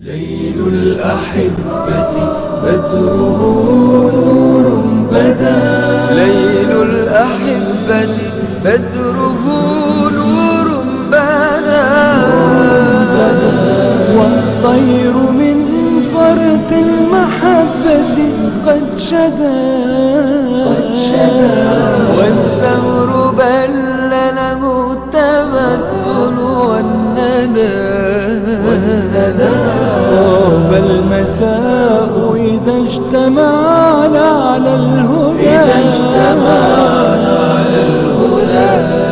ليل الأحبة بدره نور بدا ليل الأحبة بدره نور بدا والطير من فرط المحبة قد شدا قد شدا والثور بل له التمثل والندى طاب المساء إذا اجتمعنا على الهدى إذا اجتمعنا على الهدى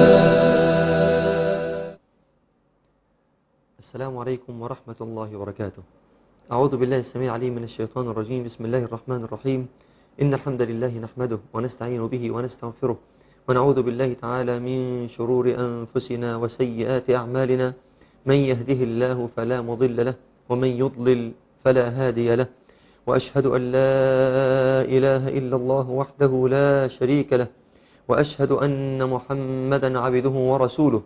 السلام عليكم ورحمة الله وبركاته أعوذ بالله السميع العليم من الشيطان الرجيم بسم الله الرحمن الرحيم إن الحمد لله نحمده ونستعين به ونستغفره ونعوذ بالله تعالى من شرور أنفسنا وسيئات أعمالنا من يهده الله فلا مضل له ومن يضلل فلا هادي له وأشهد أن لا إله إلا الله وحده لا شريك له وأشهد أن محمدا عبده ورسوله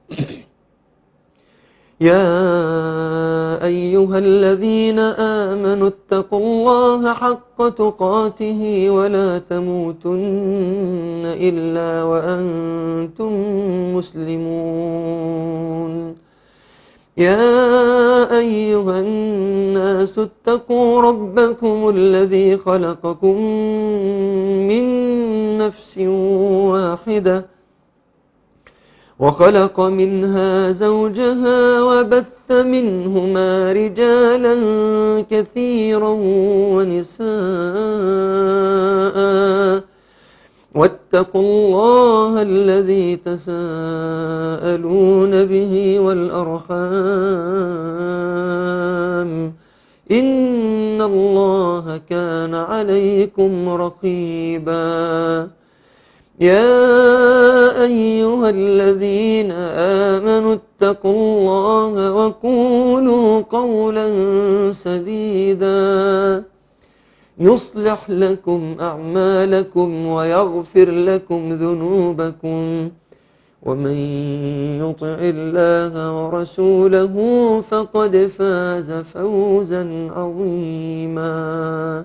يا أيها الذين آمنوا اتقوا الله حق تقاته ولا تموتن إلا وأنتم مسلمون يا أيها الناس اتقوا ربكم الذي خلقكم من نفس واحدة وخلق منها زوجها وبث منهما رجالا كثيرا ونساء واتقوا الله الذي تساءلون به والأرحام إن الله كان عليكم رقيبا يا أيها الذين آمنوا اتقوا الله وقولوا قولا سديدا يصلح لكم أعمالكم ويغفر لكم ذنوبكم ومن يطع الله ورسوله فقد فاز فوزا عظيما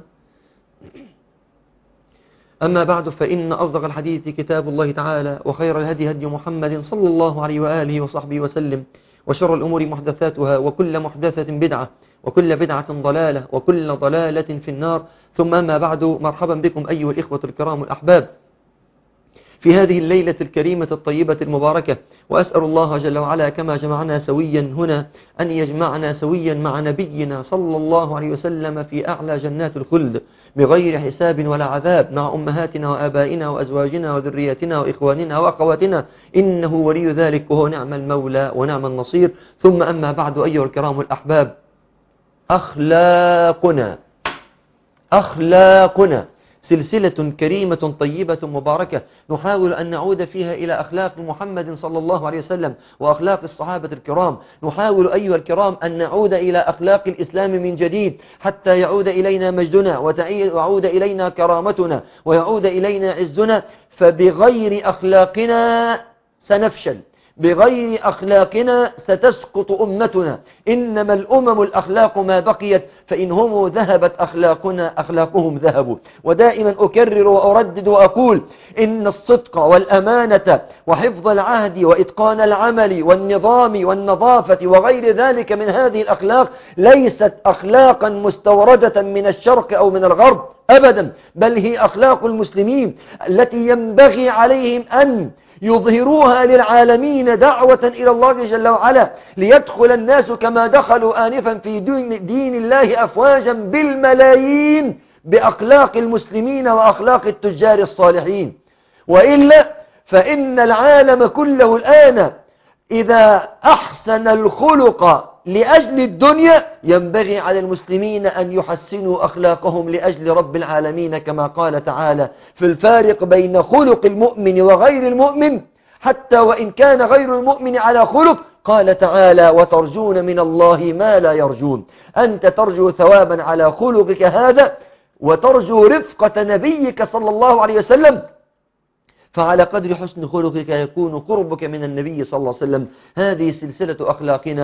أما بعد فإن أصدق الحديث كتاب الله تعالى وخير الهدي هدي محمد صلى الله عليه وآله وصحبه وسلم وشر الأمور محدثاتها وكل محدثة بدعة وكل بدعة ضلالة وكل ضلالة في النار ثم أما بعد مرحبا بكم أيها الإخوة الكرام الأحباب في هذه الليلة الكريمة الطيبة المباركة وأسأل الله جل وعلا كما جمعنا سويا هنا أن يجمعنا سويا مع نبينا صلى الله عليه وسلم في أعلى جنات الخلد بغير حساب ولا عذاب مع أمهاتنا وآبائنا وأزواجنا وذرياتنا وإخواننا وأخواتنا إنه ولي ذلك وهو نعم المولى ونعم النصير ثم أما بعد أيها الكرام الأحباب أخلاقنا أخلاقنا سلسلة كريمة طيبة مباركة نحاول أن نعود فيها إلى أخلاق محمد صلى الله عليه وسلم وأخلاق الصحابة الكرام نحاول أيها الكرام أن نعود إلى أخلاق الإسلام من جديد حتى يعود إلينا مجدنا ويعود إلينا كرامتنا ويعود إلينا عزنا فبغير أخلاقنا سنفشل بغير أخلاقنا ستسقط أمتنا إنما الأمم الأخلاق ما بقيت فإن هم ذهبت أخلاقنا أخلاقهم ذهبوا ودائما أكرر وأردد وأقول إن الصدق والأمانة وحفظ العهد وإتقان العمل والنظام والنظافة وغير ذلك من هذه الأخلاق ليست أخلاقا مستوردة من الشرق أو من الغرب أبدا بل هي أخلاق المسلمين التي ينبغي عليهم أن يظهروها للعالمين دعوة إلى الله جل وعلا ليدخل الناس كما دخلوا آنفا في دين, دين الله أفواجا بالملايين بأخلاق المسلمين وأخلاق التجار الصالحين وإلا فإن العالم كله الآن إذا أحسن الخلق لأجل الدنيا ينبغي على المسلمين أن يحسنوا أخلاقهم لأجل رب العالمين كما قال تعالى في الفارق بين خلق المؤمن وغير المؤمن حتى وإن كان غير المؤمن على خلق قال تعالى وترجون من الله ما لا يرجون أنت ترجو ثوابا على خلقك هذا وترجو رفقة نبيك صلى الله عليه وسلم فعلى قدر حسن خلقك يكون قربك من النبي صلى الله عليه وسلم هذه سلسلة أخلاقنا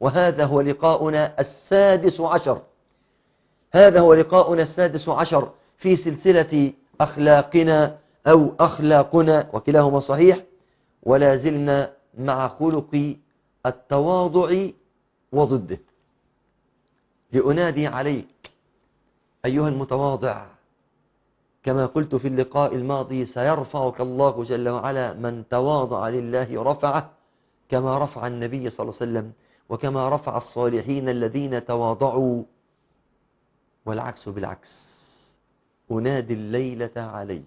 وهذا هو لقاؤنا السادس عشر هذا هو لقاؤنا السادس عشر في سلسلة أخلاقنا أو أخلاقنا وكلاهما صحيح ولا زلنا مع خلق التواضع وضده لأنادي عليك أيها المتواضع كما قلت في اللقاء الماضي سيرفعك الله جل وعلا من تواضع لله رفعه كما رفع النبي صلى الله عليه وسلم وكما رفع الصالحين الذين تواضعوا والعكس بالعكس أنادي الليلة عليك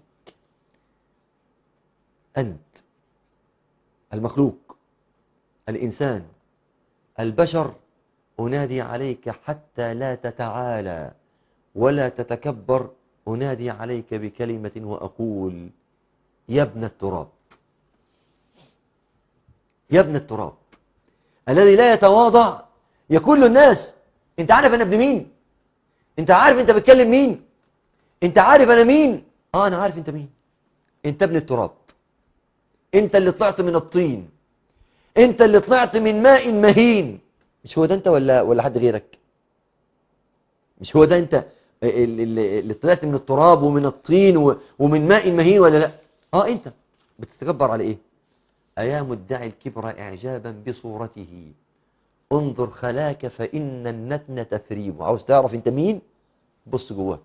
أنت المخلوق الإنسان البشر أنادي عليك حتى لا تتعالى ولا تتكبر أنادي عليك بكلمة وأقول يا ابن التراب يا ابن التراب الذي لا يتواضع يقول للناس انت عارف انا ابن مين انت عارف انت بتكلم مين انت عارف انا مين اه انا عارف انت مين انت ابن التراب انت اللي طلعت من الطين انت اللي طلعت من ماء مهين مش هو ده انت ولا ولا حد غيرك مش هو ده انت اللي اللي طلعت من التراب ومن الطين و- ومن ماء مهين ولا لا اه انت بتتكبر على ايه ايا مدعي الكبر اعجابا بصورته انظر خلاك فان النتن تثريب عاوز تعرف انت مين بص جواك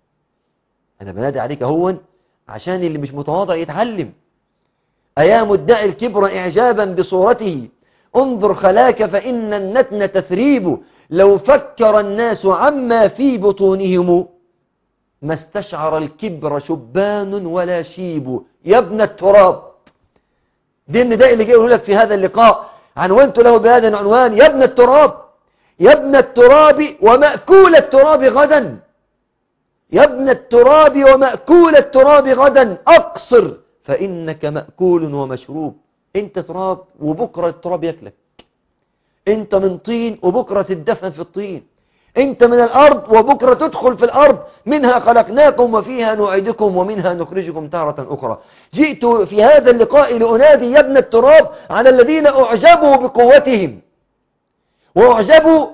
انا بنادي عليك اهون عشان اللي مش متواضع يتعلم أيا مدعي الكبر إعجابا بصورته انظر خلاك فإن النتن تثريب لو فكر الناس عما في بطونهم ما استشعر الكبر شبان ولا شيب يا ابن التراب دي النداء اللي جاي يقول لك في هذا اللقاء عنونت له بهذا العنوان يا ابن التراب يا ابن التراب ومأكول التراب غدا يا ابن التراب ومأكول التراب غدا أقصر فإنك مأكول ومشروب انت تراب وبكرة التراب ياكلك انت من طين وبكرة تدفن في الطين انت من الأرض وبكرة تدخل في الأرض منها خلقناكم وفيها نعيدكم ومنها نخرجكم تارة أخرى جئت في هذا اللقاء لأنادي يا ابن التراب على الذين أعجبوا بقوتهم وأعجبوا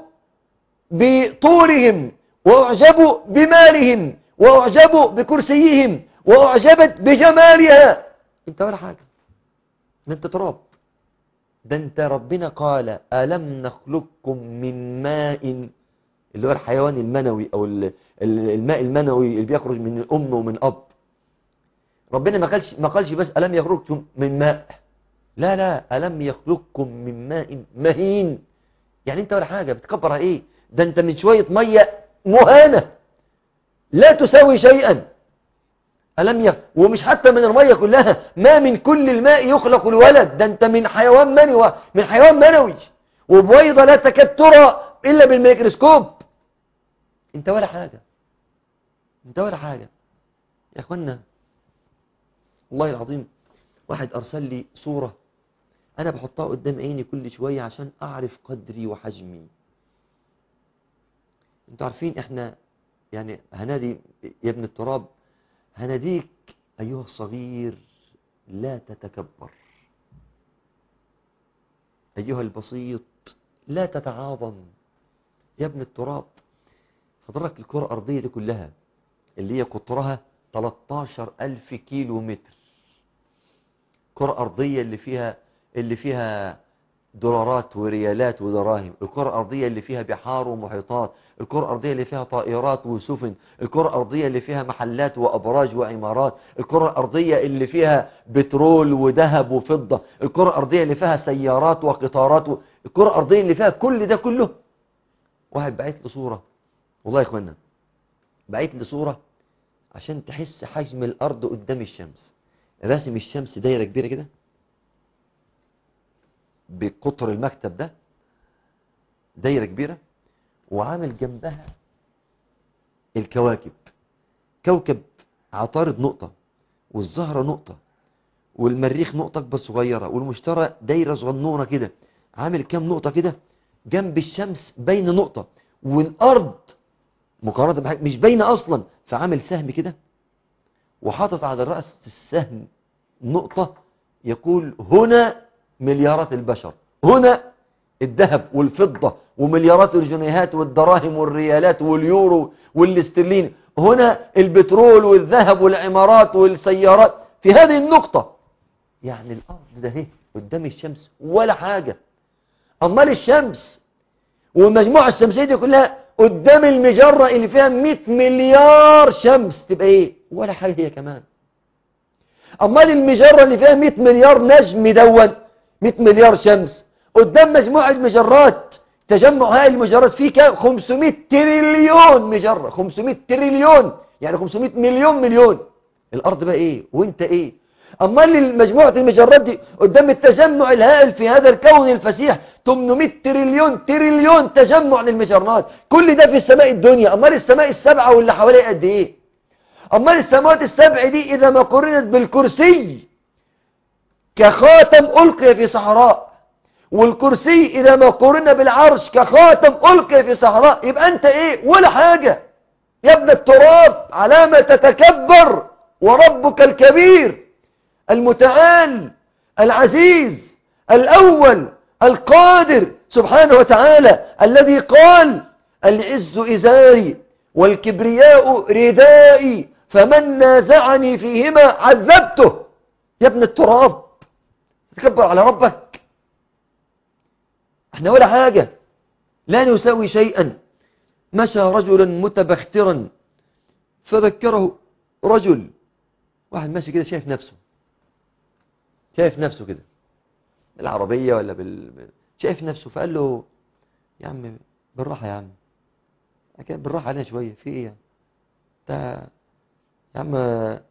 بطولهم وأعجبوا بمالهم وأعجبوا بكرسيهم وأعجبت بجمالها انت ولا حاجة ده انت تراب ده انت ربنا قال ألم نخلقكم من ماء اللي هو الحيوان المنوي أو ال- ال- الماء المنوي اللي بيخرج من الأم ومن أب ربنا ما قالش ما قالش بس ألم يخلقكم من ماء لا لا ألم يخلقكم من ماء مهين يعني انت ولا حاجة بتكبر على ايه ده انت من شوية مية مهانة لا تساوي شيئا ألم يخ... ومش حتى من المية كلها ما من كل الماء يخلق الولد ده انت من حيوان منوي من حيوان منوي وبويضة لا تكاد ترى إلا بالميكروسكوب انت ولا حاجة انت ولا حاجة يا اخوانا والله العظيم واحد أرسل لي صورة أنا بحطها قدام عيني كل شوية عشان أعرف قدري وحجمي انتوا عارفين احنا يعني هنادي يا ابن التراب هناديك أيها الصغير لا تتكبر أيها البسيط لا تتعاظم يا ابن التراب فضلك الكرة الأرضية دي كلها اللي هي قطرها 13 ألف كيلو متر كرة أرضية اللي فيها اللي فيها دولارات وريالات ودراهم الكرة الأرضية اللي فيها بحار ومحيطات الكرة الأرضية اللي فيها طائرات وسفن الكرة الأرضية اللي فيها محلات وأبراج وعمارات الكرة الأرضية اللي فيها بترول وذهب وفضة الكرة الأرضية اللي فيها سيارات وقطارات و... الكرة الأرضية اللي فيها كل ده كله واحد بعت لي صورة والله يا إخوانا بعت لي صورة عشان تحس حجم الأرض قدام الشمس راسم الشمس دايرة كبيرة كده بقطر المكتب ده دايرة كبيرة وعامل جنبها الكواكب كوكب عطارد نقطة والزهرة نقطة والمريخ نقطة أكبر صغيرة والمشتري دايرة صغنونة كده عامل كام نقطة كده جنب الشمس بين نقطة والأرض مقارنة بحاجة مش باينة أصلا فعامل سهم كده وحاطط على رأس السهم نقطة يقول هنا مليارات البشر هنا الذهب والفضة ومليارات الجنيهات والدراهم والريالات واليورو والاسترلين هنا البترول والذهب والعمارات والسيارات في هذه النقطة يعني الأرض ده هي قدام الشمس ولا حاجة أمال الشمس والمجموعة الشمسية دي كلها قدام المجرة اللي فيها 100 مليار شمس تبقى ايه ولا حاجة هي كمان أمال المجرة اللي فيها 100 مليار نجم دون 100 مليار شمس قدام مجموعة مجرات تجمع هذه المجرات فيه كام 500 تريليون مجرة 500 تريليون يعني 500 مليون مليون الأرض بقى إيه وانت إيه أمال مجموعة المجرات دي قدام التجمع الهائل في هذا الكون الفسيح 800 تريليون تريليون تجمع للمجرات كل ده في السماء الدنيا أمال السماء السبعة واللي حواليها قد إيه أمال السماوات السبع دي إذا ما قرنت بالكرسي كخاتم ألقي في صحراء والكرسي إذا ما قرن بالعرش كخاتم ألقي في صحراء يبقى أنت إيه ولا حاجة يا ابن التراب علامة تتكبر وربك الكبير المتعال العزيز الأول القادر سبحانه وتعالى الذي قال العز إزاري والكبرياء ردائي فمن نازعني فيهما عذبته يا ابن التراب تكبر على ربك احنا ولا حاجة لا نساوي شيئا مشى رجلا متبخترا فذكره رجل واحد ماشي كده شايف نفسه شايف نفسه كده بالعربية ولا بال... شايف نفسه فقال له يا عم بالراحة يا عم كده بالراحة علينا شوية في ايه انت يا عم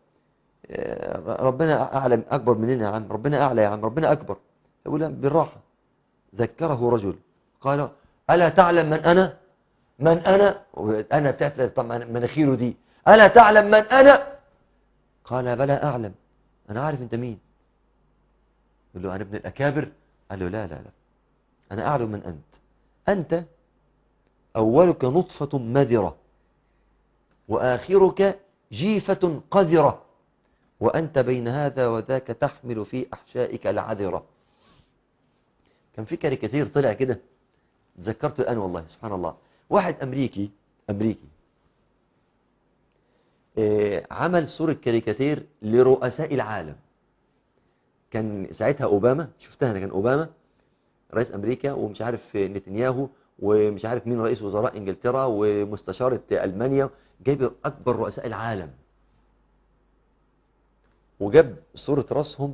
ربنا أعلم أكبر مننا يا عم ربنا أعلى يا عم ربنا أكبر يقول بالراحة ذكره رجل قال ألا تعلم من أنا من أنا أنا بتاعت طبعا مناخيره دي ألا تعلم من أنا قال بلى أعلم أنا عارف أنت مين يقول له أنا ابن الأكابر قال له لا لا لا أنا أعلم من أنت أنت أولك نطفة مذرة وآخرك جيفة قذرة وأنت بين هذا وذاك تحمل في أحشائك العذرة كان في كاريكاتير طلع كده تذكرته الآن والله سبحان الله واحد أمريكي أمريكي إيه عمل صورة كاريكاتير لرؤساء العالم كان ساعتها أوباما شفتها أنا كان أوباما رئيس أمريكا ومش عارف نتنياهو ومش عارف مين رئيس وزراء إنجلترا ومستشارة ألمانيا جايب أكبر رؤساء العالم وجاب صورة راسهم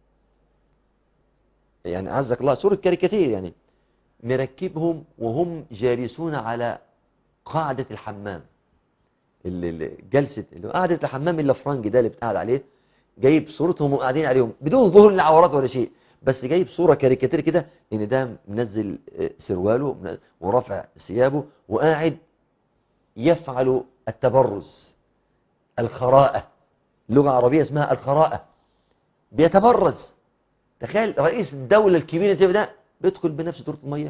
يعني عزك الله صورة كاريكاتير يعني مركبهم وهم جالسون على قاعدة الحمام اللي جلسة اللي قاعدة الحمام اللي فرنج ده اللي بتقعد عليه جايب صورتهم وقاعدين عليهم بدون ظهور لعورات ولا شيء بس جايب صورة كاريكاتير كده ان ده منزل سرواله ورافع ثيابه وقاعد يفعل التبرز الخراءة لغة عربية اسمها الخراءة بيتبرز تخيل رئيس الدولة الكبيرة ده بيدخل بنفسه دورة المية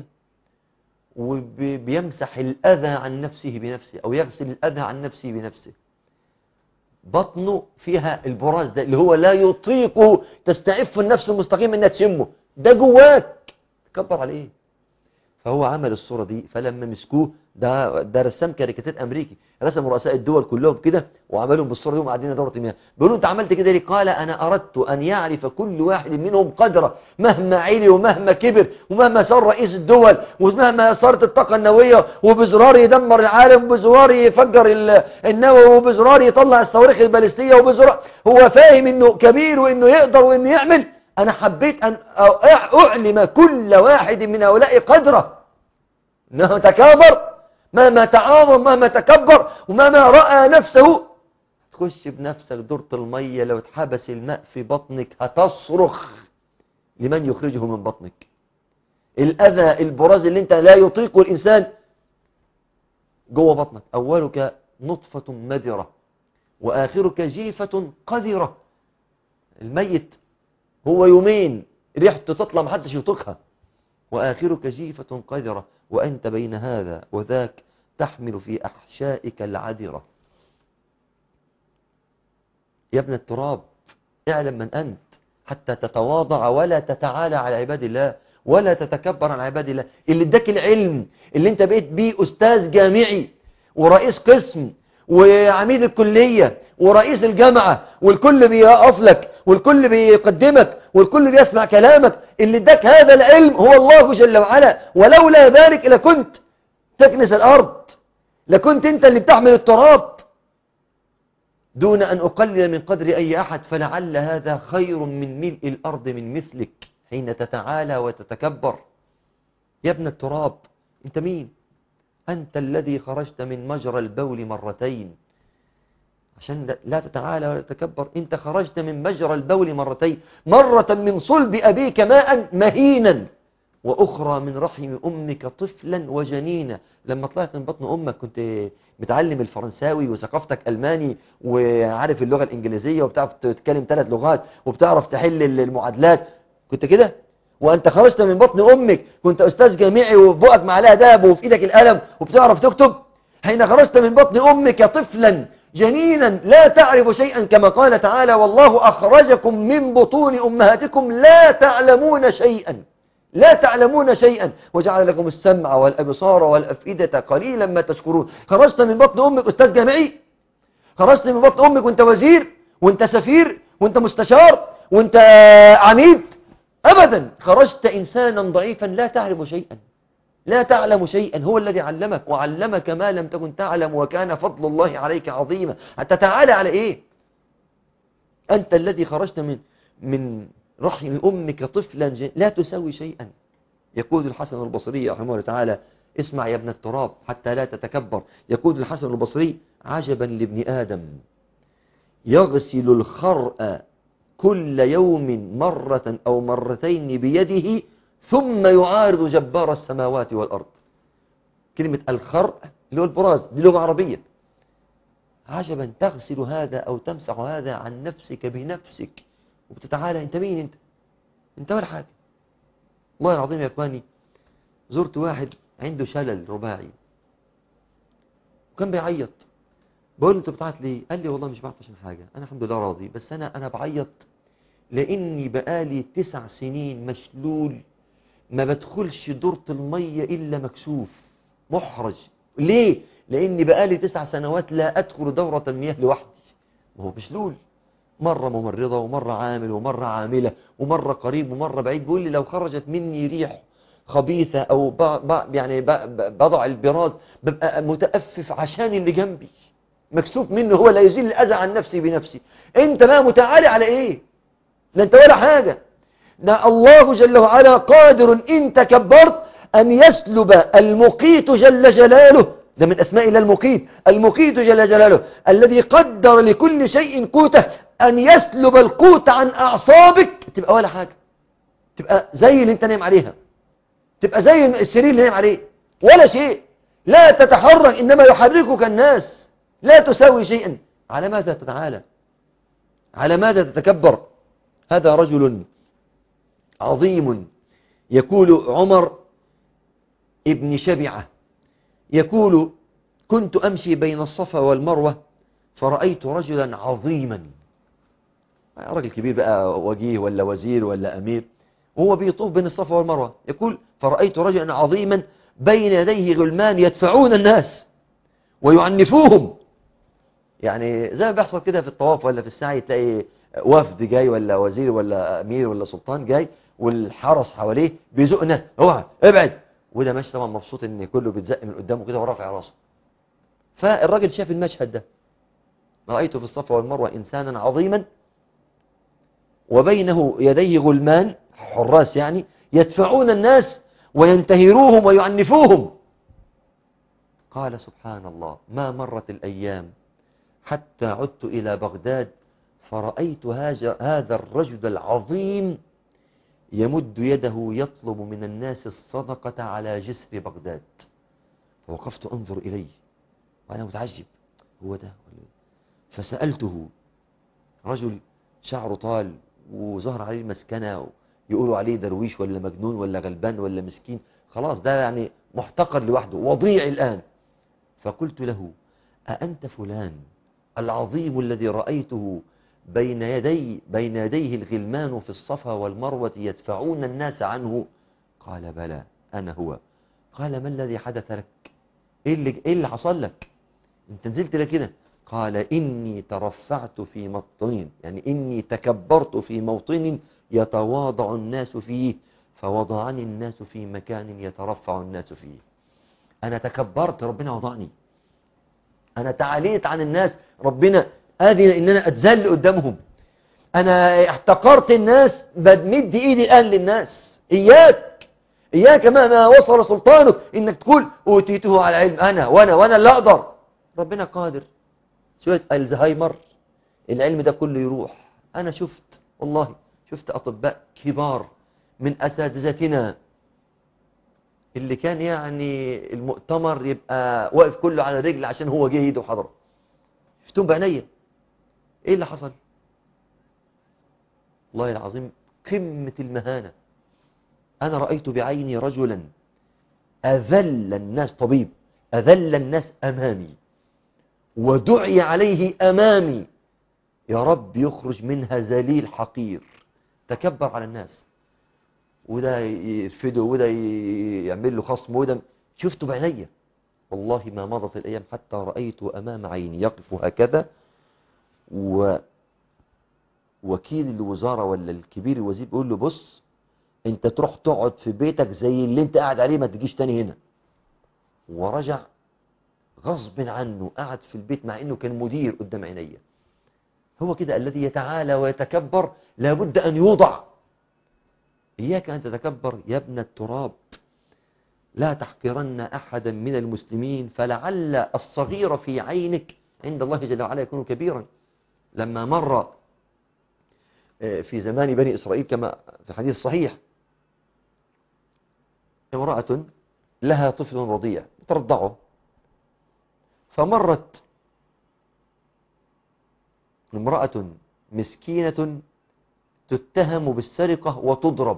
وبيمسح الأذى عن نفسه بنفسه أو يغسل الأذى عن نفسه بنفسه بطنه فيها البراز ده اللي هو لا يطيقه تستعف النفس المستقيم انها تشمه ده جواك تكبر عليه فهو عمل الصورة دي فلما مسكوه ده ده رسام كاريكاتير امريكي رسم رؤساء الدول كلهم كده وعملهم بالصورة دي وقاعدين دورة المياه بيقولوا انت عملت كده ليه قال انا اردت ان يعرف كل واحد منهم قدره مهما علي ومهما كبر ومهما صار رئيس الدول ومهما صارت الطاقة النووية وبزرار يدمر العالم وبزرار يفجر النووي وبزرار يطلع الصواريخ البالستية وبزرار هو فاهم انه كبير وانه يقدر وانه يعمل انا حبيت ان اعلم كل واحد من هؤلاء قدره انه تكابر مهما تعاظم مهما تكبر ومهما رأى نفسه تخش بنفسك دورة المية لو اتحبس الماء في بطنك هتصرخ لمن يخرجه من بطنك الأذى البراز اللي انت لا يطيقه الإنسان جوه بطنك أولك نطفة مذرة وآخرك جيفة قذرة الميت هو يومين ريحته تطلع محدش يطيقها وآخرك جيفة قذرة وأنت بين هذا وذاك تحمل في أحشائك العذرة يا ابن التراب اعلم من أنت حتى تتواضع ولا تتعالى على عباد الله ولا تتكبر عن عباد الله اللي اداك العلم اللي انت بقيت بيه أستاذ جامعي ورئيس قسم وعميد الكلية ورئيس الجامعة والكل بيقف لك والكل بيقدمك والكل بيسمع كلامك اللي اداك هذا العلم هو الله جل وعلا ولولا ذلك لكنت تكنس الأرض لكنت انت اللي بتحمل التراب دون أن أقلل من قدر أي أحد فلعل هذا خير من ملء الأرض من مثلك حين تتعالى وتتكبر يا ابن التراب انت مين أنت الذي خرجت من مجرى البول مرتين عشان لا تتعالى ولا تتكبر انت خرجت من مجرى البول مرتين مرة من صلب أبيك ماء مهينا وأخرى من رحم أمك طفلا وجنينا لما طلعت من بطن أمك كنت متعلم الفرنساوي وثقافتك ألماني وعارف اللغة الإنجليزية وبتعرف تتكلم ثلاث لغات وبتعرف تحل المعادلات كنت كده وأنت خرجت من بطن أمك كنت أستاذ جامعي وفوقك معلقة دهب وفي إيدك القلم وبتعرف تكتب حين خرجت من بطن أمك طفلا جنينا لا تعرف شيئا كما قال تعالى والله أخرجكم من بطون أمهاتكم لا تعلمون شيئا لا تعلمون شيئا وجعل لكم السمع والأبصار والأفئدة قليلا ما تشكرون خرجت من بطن أمك أستاذ جامعي خرجت من بطن أمك وانت وزير وانت سفير وانت مستشار وانت عميد أبدا خرجت إنسانا ضعيفا لا تعرف شيئا لا تعلم شيئا هو الذي علمك وعلمك ما لم تكن تعلم وكان فضل الله عليك عظيما حتى تعالى على إيه أنت الذي خرجت من من رحم أمك طفلا جن... لا تسوي شيئا يقول الحسن البصري رحمه الله تعالى اسمع يا ابن التراب حتى لا تتكبر يقول الحسن البصري عجبا لابن آدم يغسل الخرأ كل يوم مرة أو مرتين بيده ثم يعارض جبار السماوات والأرض كلمة الخرأ اللي هو البراز دي لغة عربية عجبا تغسل هذا أو تمسح هذا عن نفسك بنفسك وبتتعالى انت مين انت انت ولا حاجة الله العظيم يا اخواني زرت واحد عنده شلل رباعي وكان بيعيط بقول له انت بتعيط ليه قال لي والله مش بعيط عشان حاجة انا الحمد لله راضي بس انا انا بعيط لاني بقالي تسع سنين مشلول ما بدخلش دورة المية الا مكسوف محرج ليه لاني بقالي تسع سنوات لا ادخل دورة المياه لوحدي وهو مشلول مرة ممرضة ومرة عامل ومرة عاملة ومرة قريب ومرة بعيد بيقول لي لو خرجت مني ريح خبيثة أو ب... ب... يعني ب... بضع البراز ببقى متأفف عشان اللي جنبي مكسوف منه هو لا يزيل الأذى عن نفسي بنفسي أنت بقى متعالي على إيه ده أنت ولا حاجة ده الله جل وعلا قادر إن تكبرت أن يسلب المقيت جل جلاله ده من أسماء الله المقيت المقيت جل جلاله الذي قدر لكل شيء قوته أن يسلب القوت عن أعصابك تبقى ولا حاجة تبقى زي اللي انت نايم عليها تبقى زي السرير اللي نايم عليه ولا شيء لا تتحرك إنما يحركك الناس لا تساوي شيئا على ماذا تتعالى على ماذا تتكبر هذا رجل عظيم يقول عمر ابن شبعة يقول كنت أمشي بين الصفا والمروة فرأيت رجلا عظيما راجل كبير بقى وجيه ولا وزير ولا أمير وهو بيطوف بين الصفا والمروة يقول فرأيت رجلا عظيما بين يديه غلمان يدفعون الناس ويعنفوهم يعني زي ما بيحصل كده في الطواف ولا في السعي تلاقي وفد جاي ولا وزير ولا أمير ولا سلطان جاي والحرس حواليه بيزق الناس اوعى ابعد وده ماشي طبعا مبسوط ان كله بيتزق من قدامه كده ورافع راسه فالراجل شاف المشهد ده رأيت في الصفا والمروة إنسانا عظيما وبينه يديه غلمان حراس يعني يدفعون الناس وينتهروهم ويعنفوهم قال سبحان الله ما مرت الأيام حتى عدت إلى بغداد فرأيت هذا الرجل العظيم يمد يده يطلب من الناس الصدقة على جسر بغداد فوقفت أنظر إليه وأنا متعجب هو ده فسألته رجل شعره طال وظهر عليه المسكنة يقولوا عليه درويش ولا مجنون ولا غلبان ولا مسكين خلاص ده يعني محتقر لوحده وضيع الآن فقلت له أأنت فلان العظيم الذي رأيته بين يدي بين يديه الغلمان في الصفا والمروة يدفعون الناس عنه قال بلى أنا هو قال ما الذي حدث لك إيه اللي, إيه اللي حصل لك انت نزلت لك كده قال إني ترفعت في مطن يعني إني تكبرت في موطن يتواضع الناس فيه فوضعني الناس في مكان يترفع الناس فيه أنا تكبرت ربنا وضعني أنا تعاليت عن الناس ربنا أذن إن أنا أتذل قدامهم أنا احتقرت الناس بدمد إيدي الآن للناس إياك إياك مهما وصل سلطانك إنك تقول أوتيته على علم أنا وأنا وأنا اللي أقدر ربنا قادر شوية الزهايمر العلم ده كله يروح أنا شفت والله شفت أطباء كبار من أساتذتنا اللي كان يعني المؤتمر يبقى واقف كله على رجل عشان هو جه يده وحضره شفتهم بعينيا ايه اللي حصل والله العظيم قمة المهانة أنا رأيت بعيني رجلا أذل الناس طبيب أذل الناس أمامي ودعي عليه أمامي يا رب يخرج منها ذليل حقير تكبر على الناس وده يرفده وده يعمل له خصم وده شفته بعينيا والله ما مضت الأيام حتى رأيته أمام عيني يقف هكذا و وكيل الوزارة ولا الكبير الوزير بيقول له بص انت تروح تقعد في بيتك زي اللي انت قاعد عليه ما تجيش تاني هنا ورجع غصب عنه قعد في البيت مع انه كان مدير قدام عينيا هو كده الذي يتعالى ويتكبر لابد ان يوضع إياك أن تتكبر يا ابن التراب لا تحقرن أحدا من المسلمين فلعل الصغير في عينك عند الله جل وعلا يكون كبيرا لما مر في زمان بني إسرائيل كما في الحديث الصحيح امرأة لها طفل رضيع ترضعه فمرت امرأة مسكينة تتهم بالسرقة وتضرب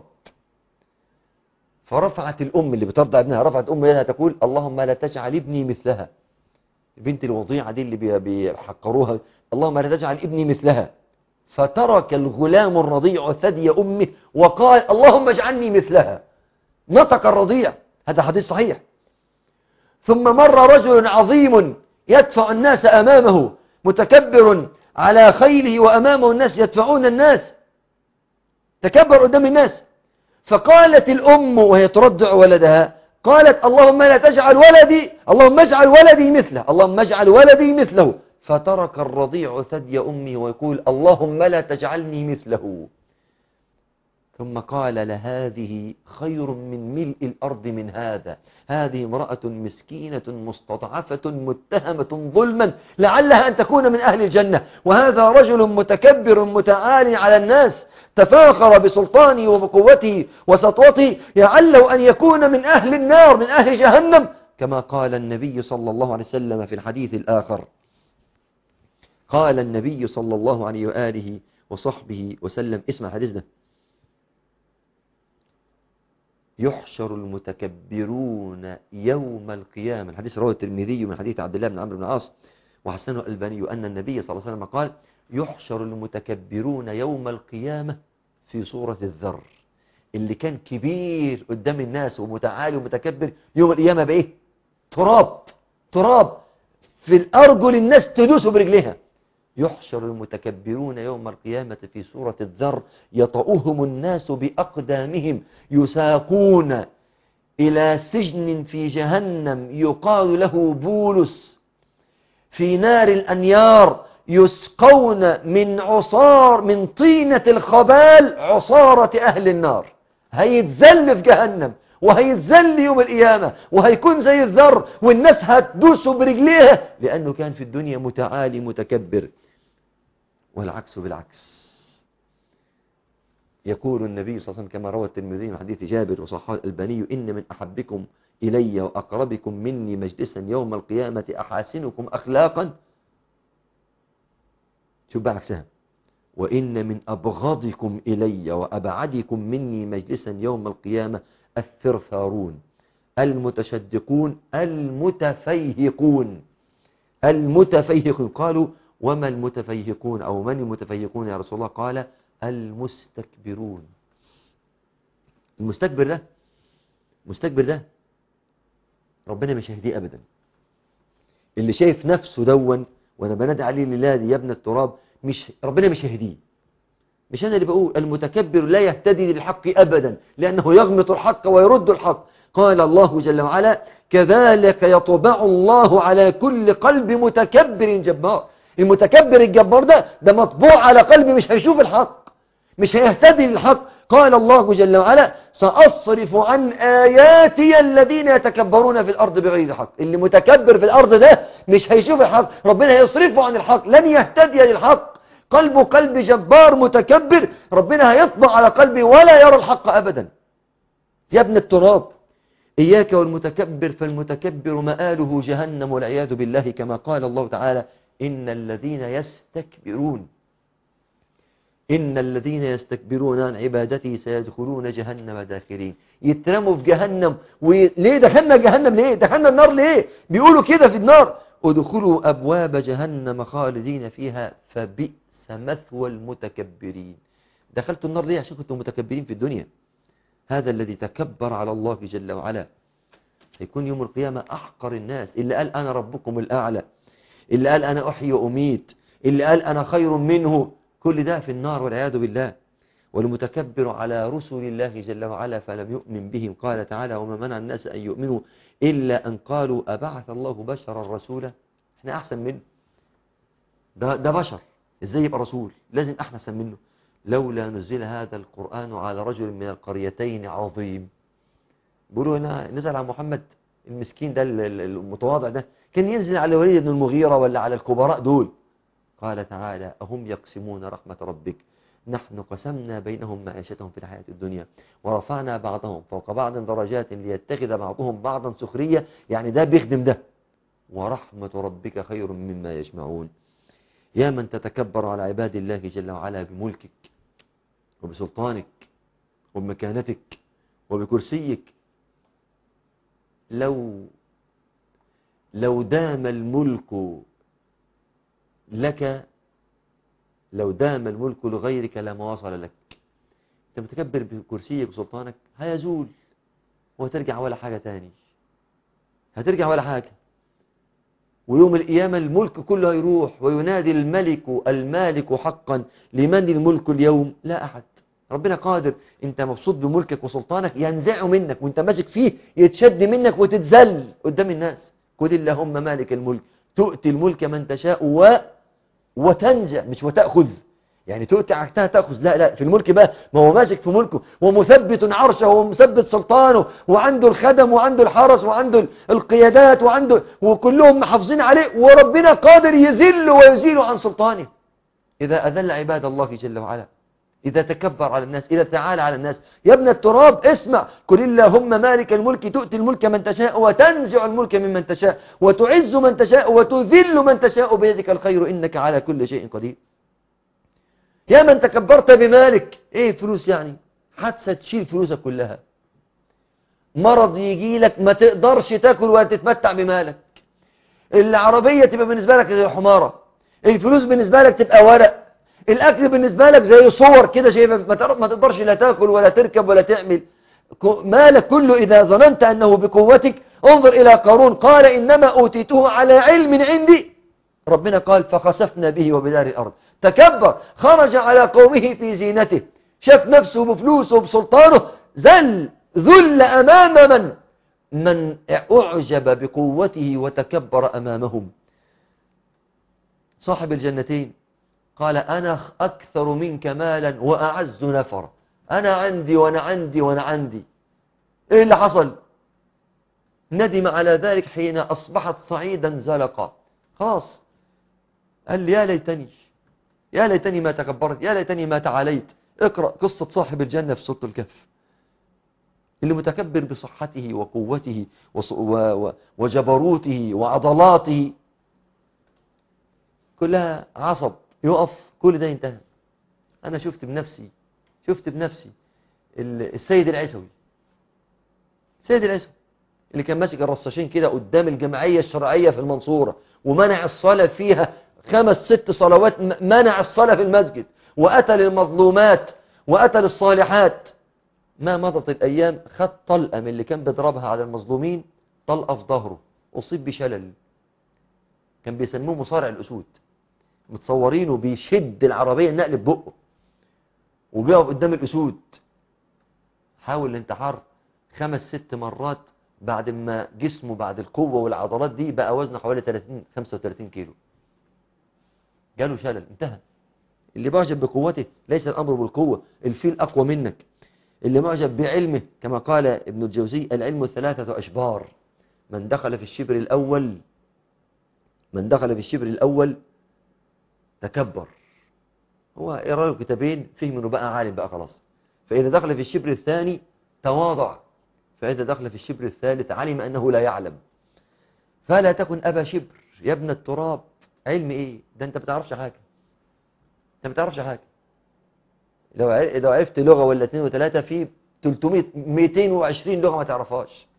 فرفعت الأم اللي بترضع ابنها رفعت أم يدها تقول اللهم لا تجعل ابني مثلها بنت الوضيعة دي اللي بيحقروها اللهم لا تجعل ابني مثلها فترك الغلام الرضيع ثدي أمه وقال اللهم اجعلني مثلها نطق الرضيع هذا حديث صحيح ثم مر رجل عظيم يدفع الناس أمامه متكبر على خيله وأمامه الناس يدفعون الناس تكبر قدام الناس فقالت الأم وهي ترضع ولدها قالت اللهم لا تجعل ولدي اللهم اجعل ولدي مثله اللهم اجعل ولدي مثله فترك الرضيع ثدي أمي ويقول اللهم لا تجعلني مثله ثم قال لهذه خير من ملء الأرض من هذا هذه امرأة مسكينة مستضعفة متهمة ظلما لعلها أن تكون من أهل الجنة وهذا رجل متكبر متعالي على الناس تفاخر بسلطانه وبقوته وسطوته لعله أن يكون من أهل النار من أهل جهنم كما قال النبي صلى الله عليه وسلم في الحديث الآخر قال النبي صلى الله عليه وآله وصحبه وسلم اسمع الحديث ده يحشر المتكبرون يوم القيامة الحديث رواه الترمذي من حديث عبد الله بن عمرو بن العاص وحسنه الألباني أن النبي صلى الله عليه وسلم قال يحشر المتكبرون يوم القيامة في صورة الذر اللي كان كبير قدام الناس ومتعالي ومتكبر يوم القيامة بإيه تراب تراب في الأرجل الناس تدوس برجلها يحشر المتكبرون يوم القيامة في صورة الذر يطؤهم الناس بأقدامهم يساقون إلى سجن في جهنم يقال له بولس في نار الأنيار يسقون من عصار من طينة الخبال عصارة أهل النار هيتذل في جهنم وهيتذل يوم القيامة وهيكون زي الذر والناس هتدوسه برجليها لأنه كان في الدنيا متعالي متكبر والعكس بالعكس يقول النبي صلى الله عليه وسلم كما روى الترمذي من حديث جابر وصححه الألباني إن من أحبكم إلي وأقربكم مني مجلسا يوم القيامة أحاسنكم أخلاقا شوف بقى عكسها وإن من أبغضكم إلي وأبعدكم مني مجلسا يوم القيامة الثرثارون المتشدقون المتفيهقون المتفيهقون قالوا وما المتفيهقون أو من المتفيهقون يا رسول الله قال المستكبرون المستكبر ده مستكبر ده ربنا مش هيهديه ابدا اللي شايف نفسه دون وانا بنادي عليه لله يا ابن التراب مش ربنا مش هيهديه مش انا اللي بقول المتكبر لا يهتدي للحق ابدا لانه يغمط الحق ويرد الحق قال الله جل وعلا كذلك يطبع الله على كل قلب متكبر جبار المتكبر الجبار ده ده مطبوع على قلبه مش هيشوف الحق مش هيهتدي للحق قال الله جل وعلا سأصرف عن آياتي الذين يتكبرون في الأرض بغير حق اللي متكبر في الأرض ده مش هيشوف الحق ربنا هيصرفه عن الحق لن يهتدي للحق قلبه قلب جبار متكبر ربنا هيطبع على قلبه ولا يرى الحق أبدا يا ابن التراب إياك والمتكبر فالمتكبر مآله جهنم والعياذ بالله كما قال الله تعالى إن الذين يستكبرون إن الذين يستكبرون عن عبادتي سيدخلون جهنم داخرين يترموا في جهنم وي... ليه دخلنا جهنم ليه دخلنا النار ليه بيقولوا كده في النار ادخلوا أبواب جهنم خالدين فيها فبئس مثوى المتكبرين دخلتوا النار ليه عشان كنتم متكبرين في الدنيا هذا الذي تكبر على الله جل وعلا هيكون يوم القيامة أحقر الناس اللي قال أنا ربكم الأعلى اللي قال أنا أحيي وأميت اللي قال أنا خير منه كل ده في النار والعياذ بالله والمتكبر على رسل الله جل وعلا فلم يؤمن بهم قال تعالى وما منع الناس أن يؤمنوا إلا أن قالوا أبعث الله بشرا رسولا احنا أحسن منه ده, ده بشر ازاي يبقى رسول لازم أحسن منه لولا نزل هذا القرآن على رجل من القريتين عظيم بيقولوا هنا نزل على محمد المسكين ده المتواضع ده كان ينزل على وليد بن المغيرة ولا على الكبراء دول قال تعالى أهم يقسمون رحمة ربك نحن قسمنا بينهم معيشتهم في الحياة الدنيا ورفعنا بعضهم فوق بعض درجات ليتخذ بعضهم بعضا سخرية يعني ده بيخدم ده ورحمة ربك خير مما يجمعون يا من تتكبر على عباد الله جل وعلا بملكك وبسلطانك وبمكانتك وبكرسيك لو لو دام الملك لك لو دام الملك لغيرك لما وصل لك انت متكبر بكرسيك وسلطانك هيزول وهترجع ولا حاجة تاني هترجع ولا حاجة ويوم القيامة الملك كله يروح وينادي الملك المالك حقا لمن الملك اليوم لا أحد ربنا قادر انت مبسوط بملكك وسلطانك ينزعه منك وانت ماسك فيه يتشد منك وتتذل قدام الناس قل اللهم مالك الملك تؤتي الملك من تشاء و وتنزع مش وتأخذ يعني تؤتي عكتها تأخذ لا لا في الملك بقى ما هو ماسك في ملكه ومثبت عرشه ومثبت سلطانه وعنده الخدم وعنده الحرس وعنده القيادات وعنده وكلهم محافظين عليه وربنا قادر يذل ويزيل عن سلطانه إذا أذل عباد الله جل وعلا إذا تكبر على الناس إذا تعالى على الناس يا ابن التراب اسمع قل اللهم مالك الملك تؤتي الملك من تشاء وتنزع الملك ممن تشاء وتعز من تشاء وتذل من تشاء بيدك الخير إنك على كل شيء قدير يا من تكبرت بمالك ايه فلوس يعني حادثة تشيل فلوسك كلها مرض يجي لك ما تقدرش تاكل ولا تتمتع بمالك العربية تبقى بالنسبة لك زي حمارة الفلوس بالنسبة لك تبقى ورق الاكل بالنسبة لك زي صور كده شايفها ما تقدرش لا تاكل ولا تركب ولا تعمل مالك كله اذا ظننت انه بقوتك انظر الى قارون قال انما اوتيته على علم عندي ربنا قال فخسفنا به وبدار الارض تكبر خرج على قومه في زينته شاف نفسه بفلوسه وبسلطانه ذل ذل امام من من اعجب بقوته وتكبر امامهم صاحب الجنتين قال أنا أكثر منك مالا وأعز نفرا أنا عندي وأنا عندي وأنا عندي إيه اللي حصل ندم على ذلك حين أصبحت صعيدا زلقا خلاص قال لي يا ليتني يا ليتني ما تكبرت يا ليتني ما تعاليت اقرأ قصة صاحب الجنة في سورة الكهف اللي متكبر بصحته وقوته وجبروته وعضلاته كلها عصب يقف كل ده ينتهي أنا شفت بنفسي شفت بنفسي السيد العيسوي السيد العيسوي اللي كان ماسك الرصاشين كده قدام الجمعية الشرعية في المنصورة ومنع الصلاة فيها خمس ست صلوات منع الصلاة في المسجد وأتى للمظلومات وأتى للصالحات ما مضت الأيام خد طلقة من اللي كان بيضربها على المظلومين طلقة في ظهره أصيب بشلل كان بيسموه مصارع الأسود متصورينه بيشد العربية النقل ببقه وبيقف قدام الأسود حاول الانتحار خمس ست مرات بعد ما جسمه بعد القوة والعضلات دي بقى وزنه حوالي 30 35 كيلو جاله شلل انتهى اللي معجب بقوته ليس الأمر بالقوة الفيل أقوى منك اللي معجب بعلمه كما قال ابن الجوزي العلم ثلاثة أشبار من دخل في الشبر الأول من دخل في الشبر الأول تكبر هو يرى له كتابين فهم انه بقى عالم بقى خلاص فإذا دخل في الشبر الثاني تواضع فإذا دخل في الشبر الثالث علم أنه لا يعلم فلا تكن أبا شبر يا ابن التراب علم إيه ده أنت ما بتعرفش حاجة أنت ما بتعرفش حاجة لو عر- لو عرفت لغة ولا اثنين وثلاثة في 300 220 لغة ما تعرفهاش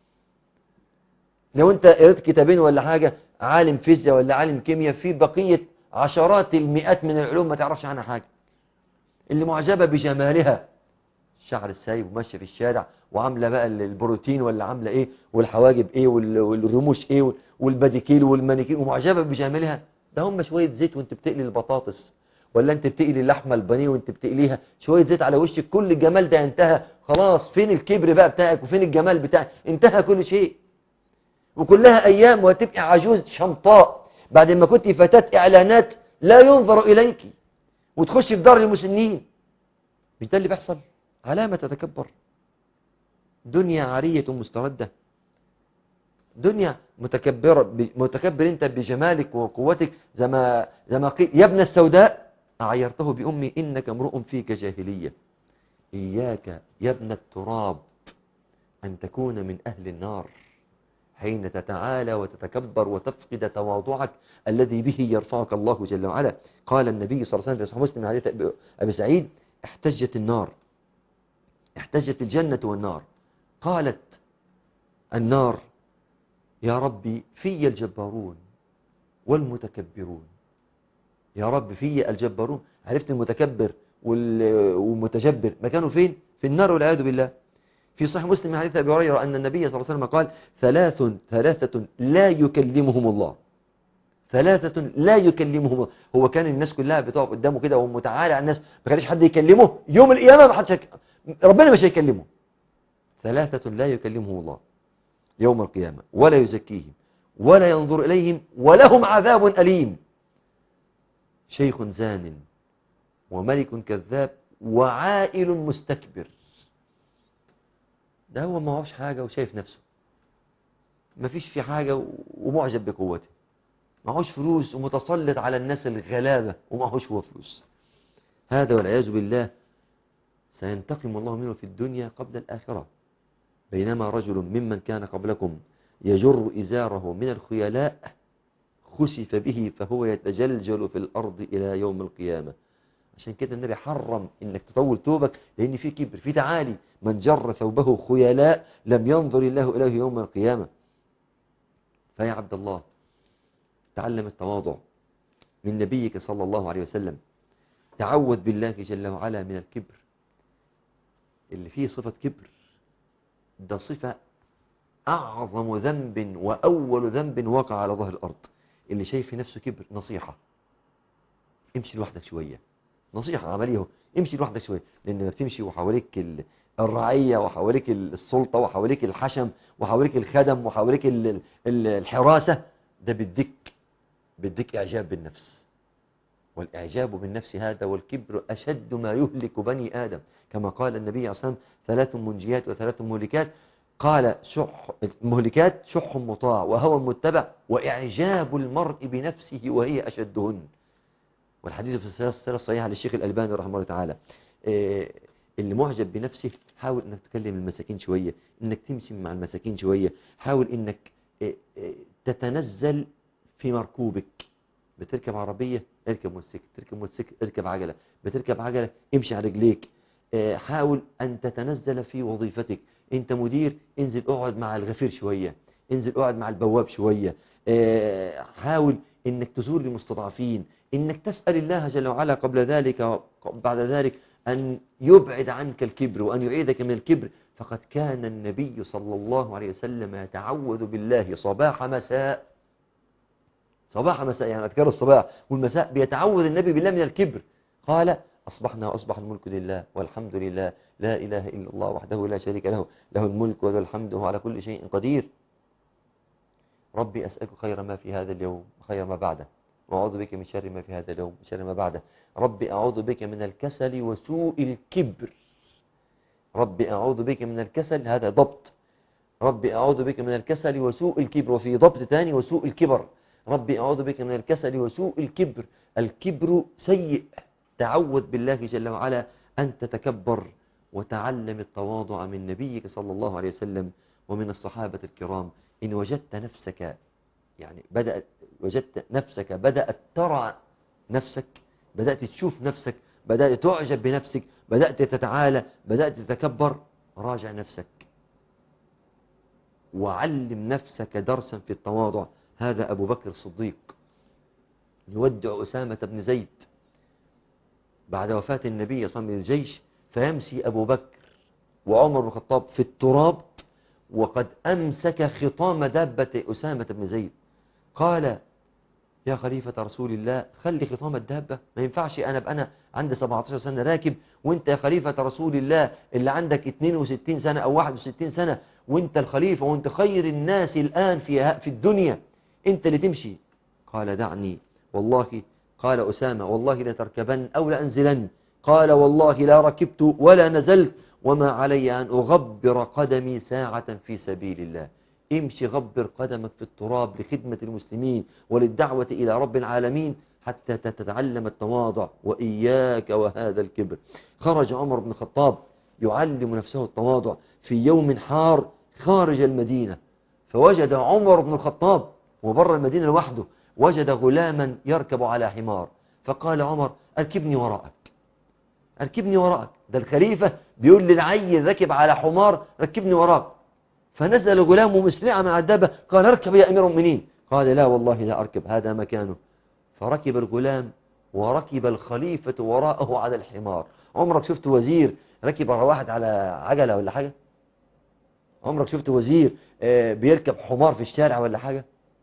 لو انت قريت كتابين ولا حاجة عالم فيزياء ولا عالم كيمياء في بقية عشرات المئات من العلوم ما تعرفش عنها حاجة اللي معجبة بجمالها الشعر السايب وماشية في الشارع وعاملة بقى البروتين ولا عاملة ايه والحواجب ايه وال- والرموش ايه والباديكيل والمانيكيل ومعجبة بجمالها ده هم شوية زيت وانت بتقلي البطاطس ولا انت بتقلي اللحمة البانيه وانت بتقليها شوية زيت على وشك كل الجمال ده انتهى خلاص فين الكبر بقى بتاعك وفين الجمال بتاعك انتهى كل شيء وكلها أيام وتبقى عجوز شمطاء بعد ما كنت فتاة إعلانات لا ينظر إليك وتخش في دار المسنين مش ده اللي بيحصل علامة تتكبر دنيا عارية مستردة دنيا متكبرة ب- متكبر انت بجمالك وقوتك زي ما زي ما قيل يا ابن السوداء أعيرته بأمي إنك امرؤ فيك جاهلية إياك يا ابن التراب أن تكون من أهل النار حين تتعالى وتتكبر وتفقد تواضعك الذي به يرفعك الله جل وعلا قال النبي صلى الله عليه وسلم في صحيح مسلم من حديث أبي- أبي سعيد احتجت النار احتجت الجنة والنار قالت النار يا ربي في الجبارون والمتكبرون يا رب في الجبارون عرفت المتكبر وال- والمتجبر مكانه فين في النار والعياذ بالله في صحيح مسلم من حديث أبي هريرة أن النبي صلى الله عليه وسلم قال ثلاث ثلاثة لا يكلمهم الله ثلاثة لا يكلمهم الله هو كان الناس كلها بتقف قدامه كده وهو متعالى على الناس ما كانش حد يكلمه يوم القيامة ما حدش هيك... ربنا مش هيكلمه ثلاثة لا يكلمهم الله يوم القيامة ولا يزكيهم ولا ينظر إليهم ولهم عذاب أليم شيخ زان وملك كذاب وعائل مستكبر ده هو ما هوش حاجة وشايف نفسه ما فيش في حاجة و- ومعجب بقوته ما هوش فلوس ومتسلط على الناس الغلابة وما هوش هو فلوس هذا والعياذ بالله سينتقم الله منه في الدنيا قبل الآخرة بينما رجل ممن كان قبلكم يجر إزاره من الخيلاء خسف به فهو يتجلجل في الأرض إلى يوم القيامة عشان كده النبي حرم انك تطول ثوبك لان في كبر في تعالي من جر ثوبه خيلاء لم ينظر الله اليه يوم القيامه فيا عبد الله تعلم التواضع من نبيك صلى الله عليه وسلم تعوذ بالله جل وعلا من الكبر اللي فيه صفة كبر ده صفة أعظم ذنب وأول ذنب وقع على ظهر الأرض اللي شايف في نفسه كبر نصيحة امشي لوحدك شوية نصيحة عملية اهو امشي لوحدك شوية لأن ما بتمشي وحواليك ال- الرعية وحواليك ال- السلطة وحواليك الحشم وحواليك الخدم وحواليك ال- ال- الحراسة ده بيديك بيديك إعجاب بالنفس والإعجاب بالنفس هذا والكبر أشد ما يهلك بني آدم كما قال النبي عليه الصلاة والسلام ثلاث منجيات وثلاث مهلكات قال شح مهلكات شح مطاع وهوى متبع وإعجاب المرء بنفسه وهي أشدهن والحديث في السلسلة الصحيحة للشيخ الألباني رحمه الله تعالى إيه، اللي معجب بنفسه حاول انك تكلم المساكين شوية انك تمشي مع المساكين شوية حاول انك إيه، إيه، تتنزل في مركوبك بتركب عربية اركب موتوسيكل تركب موتوسيكل اركب عجلة بتركب عجلة امشي على رجليك إيه، حاول ان تتنزل في وظيفتك انت مدير انزل اقعد مع الغفير شوية انزل اقعد مع البواب شوية إيه، حاول انك تزور المستضعفين انك تسأل الله جل وعلا قبل ذلك بعد ذلك أن يبعد عنك الكبر وأن يعيدك من الكبر فقد كان النبي صلى الله عليه وسلم يتعوذ بالله صباح مساء صباح مساء يعني أذكار الصباح والمساء بيتعوذ النبي بالله من الكبر قال أصبحنا وأصبح الملك لله والحمد لله لا إله إلا الله وحده لا شريك له له الملك وله الحمد وهو على كل شيء قدير ربي أسألك خير ما في هذا اليوم وخير ما بعده وأعوذ بك من شر ما في هذا اليوم وشر ما بعده ربي أعوذ بك من الكسل وسوء الكبر ربي أعوذ بك من الكسل هذا ضبط ربي أعوذ بك من الكسل وسوء الكبر وفي ضبط ثاني وسوء الكبر ربي أعوذ بك من الكسل وسوء الكبر الكبر سيء تعوذ بالله جل وعلا أن تتكبر وتعلم التواضع من نبيك صلى الله عليه وسلم ومن الصحابة الكرام إن وجدت نفسك يعني بدأت وجدت نفسك بدأت ترى نفسك بدأت تشوف نفسك بدأت تعجب بنفسك بدأت تتعالى بدأت تتكبر راجع نفسك وعلم نفسك درسا في التواضع هذا أبو بكر الصديق يودع أسامة بن زيد بعد وفاة النبي صلى الله عليه وسلم الجيش فيمشي أبو بكر وعمر بن الخطاب في التراب وقد أمسك خطام دابة أسامة بن زيد قال يا خليفة رسول الله خلي خطام الدابة ما ينفعش أنا بأنا عندي 17 سنة راكب وانت يا خليفة رسول الله اللي عندك 62 سنة أو 61 سنة وانت الخليفة وانت خير الناس الآن في في الدنيا انت اللي تمشي قال دعني والله قال أسامة والله لتركبن أو لأنزلن قال والله لا ركبت ولا نزلت وما علي أن أغبر قدمي ساعة في سبيل الله امشي غبر قدمك في التراب لخدمة المسلمين وللدعوة إلى رب العالمين حتى تتعلم التواضع وإياك وهذا الكبر خرج عمر بن الخطاب يعلم نفسه التواضع في يوم حار خارج المدينة فوجد عمر بن الخطاب وبر المدينة لوحده وجد غلاما يركب على حمار فقال عمر أركبني وراءك أركبني وراءك ده الخليفة بيقول للعيل ركب على حمار ركبني وراك فنزل الغلام مسرعا مع الدابة قال اركب يا أمير المؤمنين قال لا والله لا أركب هذا مكانه فركب الغلام وركب الخليفة وراءه على الحمار عمرك شفت وزير ركب واحد على عجلة ولا حاجة عمرك شفت وزير بيركب حمار في الشارع ولا حاجة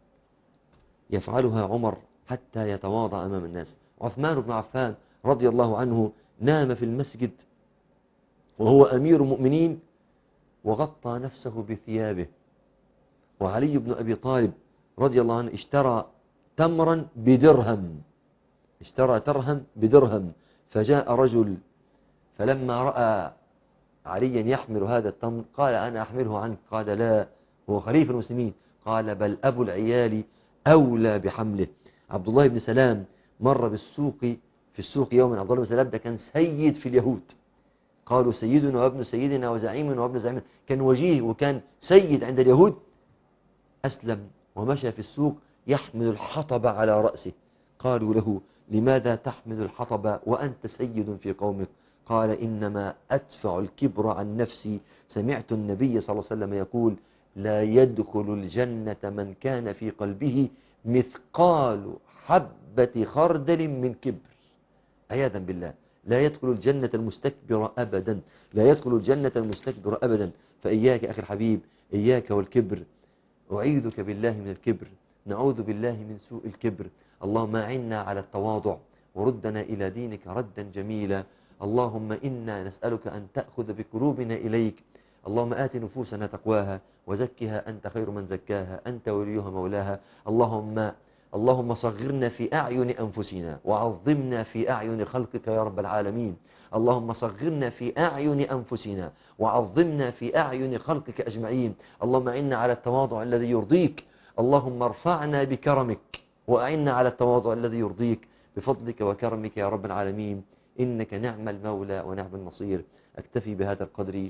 يفعلها عمر حتى يتواضع أمام الناس عثمان بن عفان رضي الله عنه نام في المسجد وهو أمير المؤمنين وغطى نفسه بثيابه وعلي بن أبي طالب رضي الله عنه اشترى تمرا بدرهم اشترى ترهم بدرهم فجاء رجل فلما رأى عليا يحمل هذا التمر قال أنا أحمله عنك قال لا هو خليفة المسلمين قال بل أبو العيال أولى بحمله عبد الله بن سلام مر بالسوق في السوق يوما عبد الله بن سلام ده كان سيد في اليهود قالوا سيدنا وابن سيدنا وزعيمنا وابن زعيمنا كان وجيه وكان سيد عند اليهود أسلم ومشى في السوق يحمل الحطب على رأسه قالوا له لماذا تحمل الحطب وأنت سيد في قومك قال إنما أدفع الكبر عن نفسي سمعت النبي صلى الله عليه وسلم يقول لا يدخل الجنة من كان في قلبه مثقال حبة خردل من كبر عياذا بالله لا يدخل الجنة المستكبر أبدا لا يدخل الجنة المستكبر أبدا فإياك أخي الحبيب إياك والكبر أعيذك بالله من الكبر نعوذ بالله من سوء الكبر اللهم أعنا على التواضع وردنا إلى دينك ردا جميلا اللهم إنا نسألك أن تأخذ بقلوبنا إليك اللهم آت نفوسنا تقواها وزكها أنت خير من زكاها أنت وليها مولاها اللهم اللهم صغرنا في أعين أنفسنا وعظمنا في أعين خلقك يا رب العالمين اللهم صغرنا في أعين أنفسنا وعظمنا في أعين خلقك أجمعين اللهم إنا على التواضع الذي يرضيك اللهم ارفعنا بكرمك وأعنا على التواضع الذي يرضيك بفضلك وكرمك يا رب العالمين إنك نعم المولى ونعم النصير أكتفي بهذا القدر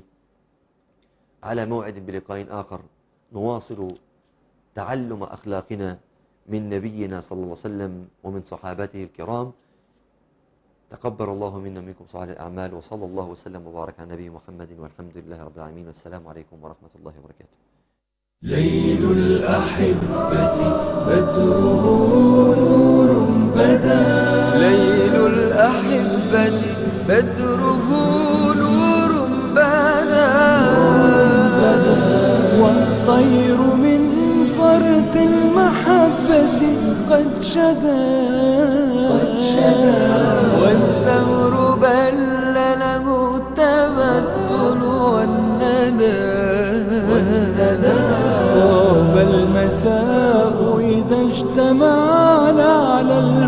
على موعد بلقاء آخر نواصل تعلم أخلاقنا من نبينا صلى الله عليه وسلم ومن صحابته الكرام تقبل الله منا منكم صالح الأعمال وصلى الله وسلم وبارك على نبي محمد والحمد لله رب العالمين والسلام عليكم ورحمة الله وبركاته ليل الأحبة بدره نور بدا ليل الأحبة بدره نور بدا والطير من فرط المحبة قد شدا والثمر بل له التمثل والندى طاب المساء إذا اجتمعنا على